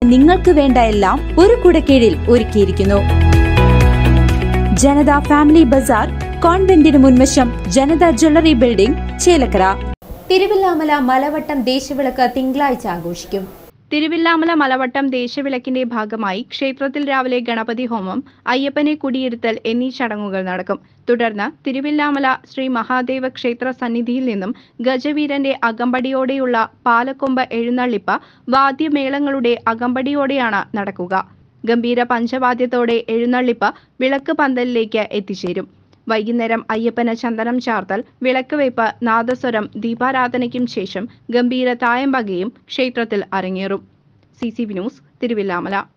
നിങ്ങൾക്ക് വേണ്ട എല്ലാം ഒരു കുടക്കീഴിൽ ഒരുക്കിയിരിക്കുന്നു ജനത ഫാമിലി ബസാർ കോൺവെന്റിന് മുൻവശം ജനത ജ്വല്ലറി ബിൽഡിംഗ് ചേലക്കര തിരുവില്ലാമല മലവട്ടം ദേശവിളക്ക് തിങ്കളാഴ്ച ആഘോഷിക്കും തിരുവില്ലാമല മലവട്ടം ദേശവിളക്കിന്റെ ഭാഗമായി ക്ഷേത്രത്തിൽ രാവിലെ ഗണപതി ഹോമം അയ്യപ്പനെ കുടിയിരുത്തൽ എന്നീ ചടങ്ങുകൾ നടക്കും തുടർന്ന് തിരുവില്ലാമല ശ്രീ മഹാദേവ ക്ഷേത്ര സന്നിധിയിൽ നിന്നും ഗജവീരന്റെ അകമ്പടിയോടെയുള്ള പാലക്കൊമ്പ് എഴുന്നള്ളിപ്പ് വാദ്യമേളങ്ങളുടെ അകമ്പടിയോടെയാണ് നടക്കുക ഗംഭീര പഞ്ചവാദ്യത്തോടെ എഴുന്നള്ളിപ്പ് വിളക്ക് പന്തലിലേക്ക് എത്തിച്ചേരും വൈകുന്നേരം അയ്യപ്പന് ചന്ദനം ചാർത്തൽ വിളക്ക് വെയ്പ്പ് നാദസ്വരം ദീപാരാധനയ്ക്കും ശേഷം ഗംഭീര തായമ്പകയും ക്ഷേത്രത്തിൽ അരങ്ങേറും C C V news Thiruvilwamala